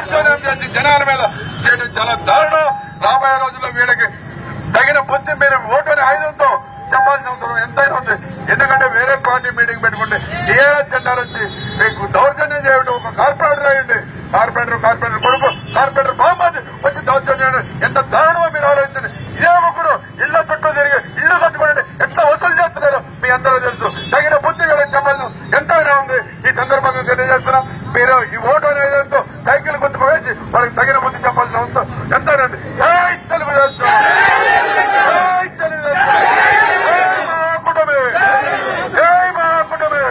దౌర్జన్యం చేసి జనాల మీద చేయడం చాలా దారుణం రాబోయే రోజుల్లో వీళ్ళకి తగిన బుద్ధి మీరు ఓటు అనే ఆయుధంతో చెప్పాల్సిన అవసరం ఎంతైనా ఉంది ఎందుకంటే వేరే పార్టీ మీటింగ్ పెట్టుకుంటే ఏ జెండాలు వచ్చి మీకు దౌర్జన్యం చేయడం ఒక కార్పొరేటర్ అయ్యండి కార్పొరేటర్ కార్పొరేటర్ కొడుకు కార్పొరేటర్ బామ్మది వచ్చి దౌర్జన్యం ఎంత దారుణమో మీరు ఆలోచించండి ఇదే ఒకరు ఇళ్ల చుట్టూ తిరిగి ఇల్లు కట్టుకోండి ఎట్లా వసూలు చేస్తున్నారు మీ అందరూ తెలుసు తగిన బుద్ధి వీళ్ళకి చెప్పాల్సిన ఎంతైనా ఉంది ఈ సందర్భంగా తెలియజేస్తున్నాం మీరు ఈ ఓటు అనేది సైకిల్ గుర్తుకు వేసి వాళ్ళకి తగిన బుద్ధి చెప్పాల్సిన అవసరం ఎంతైనా ఉంది జై తెలుగుదేశం జై తెలుగుదేశం జై మా కుటుంబే జై మా కుటుంబే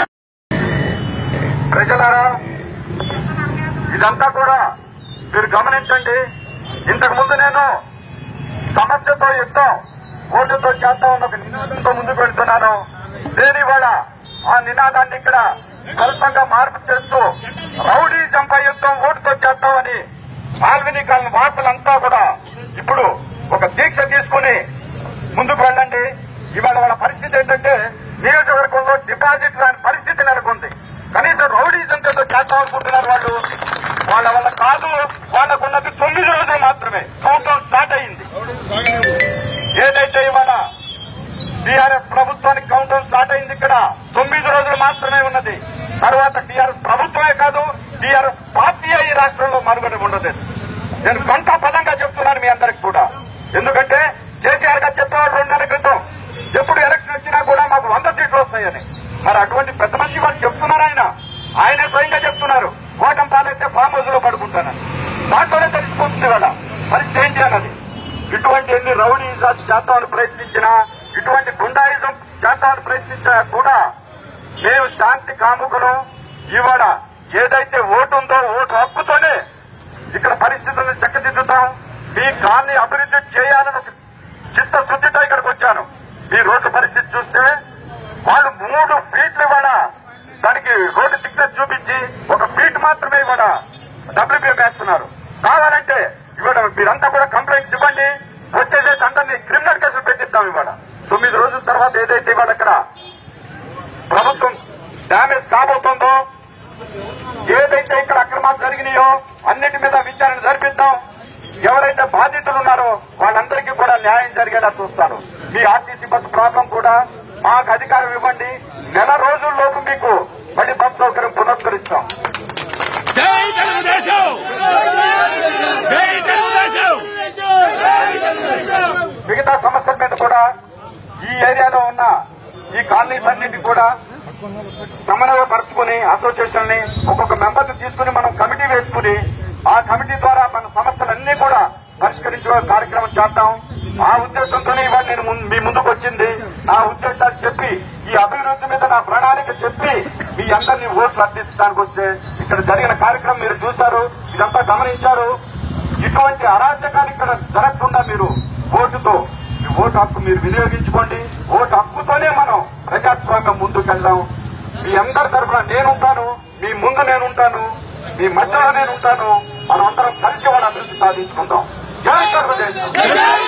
ప్రజలారా ఇదంతా కూడా మీరు గమనించండి ఇంతకు ముందు నేను సమస్యతో యుద్ధం ఓటుతో చేద్దాం అన్న ఒక నినాదంతో ముందుకు వెళ్తున్నాను నేను ఇవాళ ఆ నినాదాన్ని ఇక్కడ స్వల్పంగా మార్పు చేస్తూ రౌడీ జంప యుద్ధం ఓటుతో చేద్దామని మాల్విని కాలం వాసులంతా కూడా ఇప్పుడు ఒక దీక్ష తీసుకుని ముందుకు వెళ్ళండి ఇవాళ వాళ్ళ పరిస్థితి ఏంటంటే నియోజకవర్గంలో డిపాజిట్ రాని పరిస్థితి నెలకొంది కనీసం రౌడీజం ఏదో చేద్దాం అనుకుంటున్నారు వాళ్ళు వాళ్ళ వల్ల కాదు వాళ్ళకున్నది తొమ్మిది రోజులు మాత్రమే కౌంటౌన్ స్టార్ట్ అయింది ఏదైతే ఇవాళ టీఆర్ఎస్ ప్రభుత్వానికి కౌంటౌన్ స్టార్ట్ అయింది ఇక్కడ తొమ్మిది రోజులు మాత్రమే ఉన్నది తర్వాత టీఆర్ఎస్ ప్రభుత్వమే కాదు టీఆర్ఎస్ పార్టీ ఈ రాష్ట్రంలో మనుగడ ఉండదు నేను గంట పదంగా చెప్తున్నాను మీ అందరికి కూడా ఎందుకంటే కేసీఆర్ గారు చెప్పేవాడు రెండు నెలల క్రితం ఎప్పుడు ఎలక్షన్ వచ్చినా కూడా మాకు వంద సీట్లు వస్తాయని మరి అటువంటి పెద్ద మనిషి వాళ్ళు చెప్తున్నారు ఆయన ఆయనే స్వయంగా చెప్తున్నారు ఓటం పాలైతే ఫామ్ హౌస్ లో పడుకుంటానని దాంట్లోనే తెలిసిపోతుంది వాళ్ళ పరిస్థితి ఏంటి అన్నది ఇటువంటి ఎన్ని రౌడీ చేద్దామని ప్రయత్నించినా ఇటువంటి గుండాయిజం చేద్దామని ప్రయత్నించినా కూడా మేము శాంతి కాముకులు ఇవాళ ఏదైతే ఓటు ఉందో ఓటు హక్కుతోనే ఇక్కడ పరిస్థితులను చక్కదిద్దుతాం మీ కాలనీ అభివృద్ధి చేయాలని ఒక చిత్తశుద్ధితో ఇక్కడికి వచ్చాను ఈ రోడ్డు పరిస్థితి చూస్తే వాళ్ళు మూడు ఫీట్లు ఇవాళ దానికి రోడ్డు థిక్నెస్ చూపించి ఒక ఫీట్ మాత్రమే ఇవాళ డబ్ల్యూపీఎం వేస్తున్నారు కావాలంటే ఇవాళ మీరంతా కూడా కంప్లైంట్స్ ఇవ్వండి వచ్చేసేసి అందరినీ క్రిమినల్ కేసులు పెట్టిస్తాం ఇవాళ తొమ్మిది రోజుల తర్వాత ఏదైతే ఇవాళ ఇక్కడ ప్రభుత్వం డ్యామేజ్ కాబోతుందో ఏదైతే ఇక్కడ అక్రమాలు జరిగినాయో అన్నిటి మీద విచారణ జరిపిద్దాం ఎవరైతే బాధితులు ఉన్నారో వాళ్ళందరికీ కూడా న్యాయం జరిగేలా చూస్తాను మీ ఆర్టీసీ బస్సు ప్రాబ్లం కూడా మాకు అధికారం ఇవ్వండి నెల రోజుల్లోపు మీకు మళ్ళీ బస్ సౌకర్యం పునరుద్ధరిస్తాం జై తెలుగుదేశం జై తెలుగుదేశం మిగతా సమస్యల మీద కూడా ఈ ఏరియాలో ఉన్న ఈ కాలనీస్ అన్నింటి కూడా సమన్వయపరుచుకుని అసోసియేషన్ ని ఒక్కొక్క మెంబర్ తీసుకుని మనం కమిటీ వేసుకుని ఆ కమిటీ ద్వారా మన సమస్యలన్నీ కూడా పరిష్కరించే కార్యక్రమం చేద్దాం ఆ ఉద్దేశంతోనే ఇవాళ నేను ముందు- మీ ముందుకు వచ్చింది నా ఉద్దేశాలు చెప్పి ఈ అభివృద్ధి మీద నా ప్రణాళిక చెప్పి మీ అందరినీ ఓట్లు అర్థించడానికి వస్తే ఇక్కడ జరిగిన కార్యక్రమం మీరు చూశారు ఇదంతా గమనించారు ఇటువంటి అరాచకాలు ఇక్కడ జరగకుండా మీరు ఓటుతో మీ ఓటు హక్కు మీరు వినియోగించుకోండి ఓటు హక్కుతోనే మనం ప్రజాస్వామ్యం ముందుకు వెళ్దాం మీ అందరి తరఫున నేనుంటాను మీ ముందు నేనుంటాను మీ మధ్యలో నేనుంటాను మనం అందరం కలిసి వాళ్ళ అభివృద్ధి సాధించుకుందాం జై సర్వదేశం